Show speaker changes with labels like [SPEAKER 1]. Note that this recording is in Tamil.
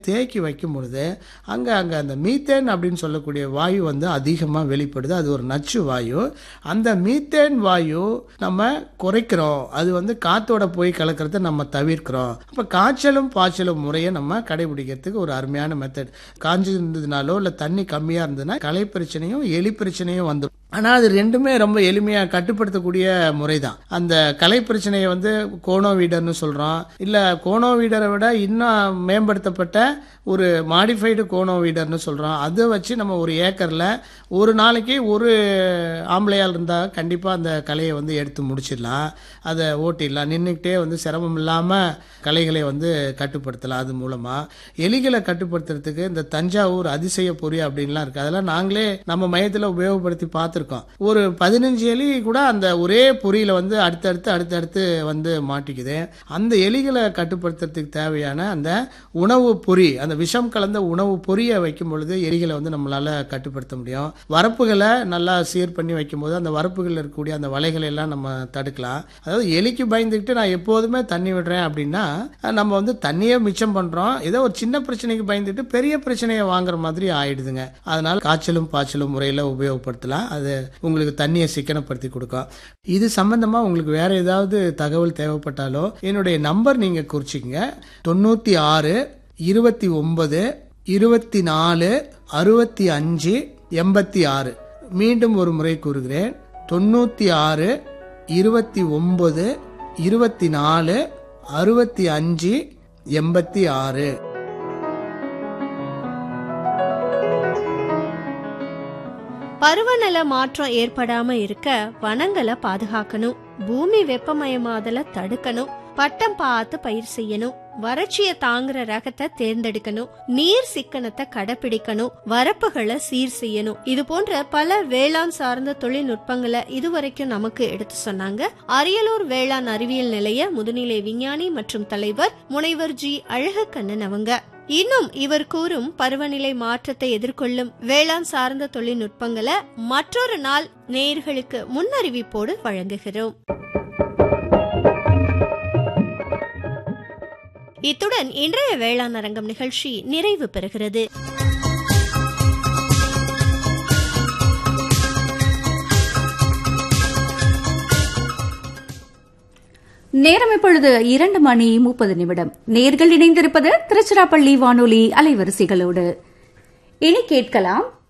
[SPEAKER 1] தேக்கி வைக்கும் பொழுது அங்கே அங்கே அந்த மீத்தேன் அப்படின்னு சொல்லக்கூடிய வாயு வந்து அதிகமாக வெளிப்படுது அது ஒரு நச்சு வாயு அந்த மீத்தேன் வாயு நம்ம குறைக்கிறோம் அது வந்து காத்தோட போய் கலக்கிறத நம்ம தவிர்க்கிறோம் அப்போ காய்ச்சலும் பாய்ச்சலும் முறையை நம்ம கடைபிடிக்கிறதுக்கு ஒரு அருமையான மெத்தட் காஞ்சி இருந்ததுனாலோ இல்லை தண்ணி கம்மியாக இருந்ததுன்னா களை பிரச்சனையும் எலி பிரச்சனையும் வந்துடும் ஆனால் அது ரெண்டுமே ரொம்ப எளிமையாக கட்டுப்படுத்தக்கூடிய முறை தான் அந்த கலை பிரச்சனையை வந்து கோனோவீடர்னு சொல்கிறோம் இல்லை கோனோவீடரை விட இன்னும் மேம்படுத்தப்பட்ட ஒரு மாடிஃபைடு கோனோவீடர்னு சொல்கிறோம் அதை வச்சு நம்ம ஒரு ஏக்கரில் ஒரு நாளைக்கு ஒரு ஆம்பளையால் இருந்தால் கண்டிப்பாக அந்த கலையை வந்து எடுத்து முடிச்சிடலாம் அதை ஓட்டிடலாம் நின்றுக்கிட்டே வந்து சிரமம் இல்லாமல் கலைகளை வந்து கட்டுப்படுத்தலாம் அது மூலமாக எலிகளை கட்டுப்படுத்துறதுக்கு இந்த தஞ்சாவூர் அதிசய பொறி அப்படின்லாம் இருக்குது அதெல்லாம் நாங்களே நம்ம மையத்தில் உபயோகப்படுத்தி பார்த்துருக்கோம் ஒரு பதினஞ்சு எலி கூட அந்த ஒரே பொறியில் வந்து அடுத்தடுத்து அடுத்தடுத்து வந்து மாட்டிக்குது அந்த எலிகளை கட்டுப்படுத்துறதுக்கு தேவையான அந்த உணவு பொறி அந்த விஷம் கலந்த உணவு பொறியை வைக்கும் பொழுது எலிகளை வந்து நம்மளால கட்டுப்படுத்த முடியும் வரப்புகளை நல்லா சீர் பண்ணி வைக்கும்போது அந்த வரப்புகளில் இருக்கக்கூடிய அந்த வலைகளை எல்லாம் நம்ம தடுக்கலாம் அதாவது எலிக்கு பயந்துக்கிட்டு நான் எப்போதுமே தண்ணி விடுறேன் அப்படின்னா நம்ம வந்து தண்ணியே மிச்சம் பண்றோம் ஏதோ ஒரு சின்ன பிரச்சனைக்கு பயந்துட்டு பெரிய பிரச்சனையை வாங்குற மாதிரி ஆயிடுதுங்க அதனால காய்ச்சலும் பாய்ச்சலும் முறையில் உபயோகப்படுத்தலாம் அது உங்களுக்கு தண்ணியை சிக்கனப்படுத்தி கொடுக்கும் இது சம்பந்தமா உங்களுக்கு வேற ஏதாவது தகவல் தேவைப்பட்டாலோ என்னுடைய நம்பர் நீங்க குறிச்சிக்கங்க தொண்ணூத்தி ஆறு இருபத்தி ஒன்பது இருபத்தி நாலு அறுபத்தி அஞ்சு எண்பத்தி ஆறு மீண்டும் ஒரு முறை கூறுகிறேன் தொண்ணூத்தி ஆறு இருபத்தி ஒன்பது இருபத்தி நாலு அறுபத்தி அஞ்சு எண்பத்தி ஆறு
[SPEAKER 2] பருவநில மாற்றம் ஏற்படாம இருக்க வனங்களை பாதுகாக்கணும் பூமி வெப்பமயமாதல தடுக்கணும் பட்டம் பார்த்து பயிர் செய்யணும் வறட்சிய தாங்குற ரகத்தை தேர்ந்தெடுக்கணும் நீர் சிக்கனத்தை கடைபிடிக்கணும் வரப்புகளை சீர் செய்யணும் இது போன்ற பல வேளாண் சார்ந்த தொழில்நுட்பங்களை இதுவரைக்கும் நமக்கு எடுத்து சொன்னாங்க அரியலூர் வேளாண் அறிவியல் நிலைய முதுநிலை விஞ்ஞானி மற்றும் தலைவர் முனைவர் ஜி அழகக்கண்ணன் அவங்க இன்னும் இவர் கூறும் பருவநிலை மாற்றத்தை எதிர்கொள்ளும் வேளாண் சார்ந்த தொழில்நுட்பங்களை மற்றொரு நாள் நேயர்களுக்கு முன்னறிவிப்போடு வழங்குகிறோம் இத்துடன் இன்றைய வேளாண் அரங்கம் நிகழ்ச்சி நிறைவு பெறுகிறது
[SPEAKER 3] நேரம் இப்பொழுது இரண்டு மணி முப்பது நிமிடம் நேர்கள் இணைந்திருப்பது திருச்சிராப்பள்ளி வானொலி அலைவரிசைகளோடு இனி கேட்கலாம்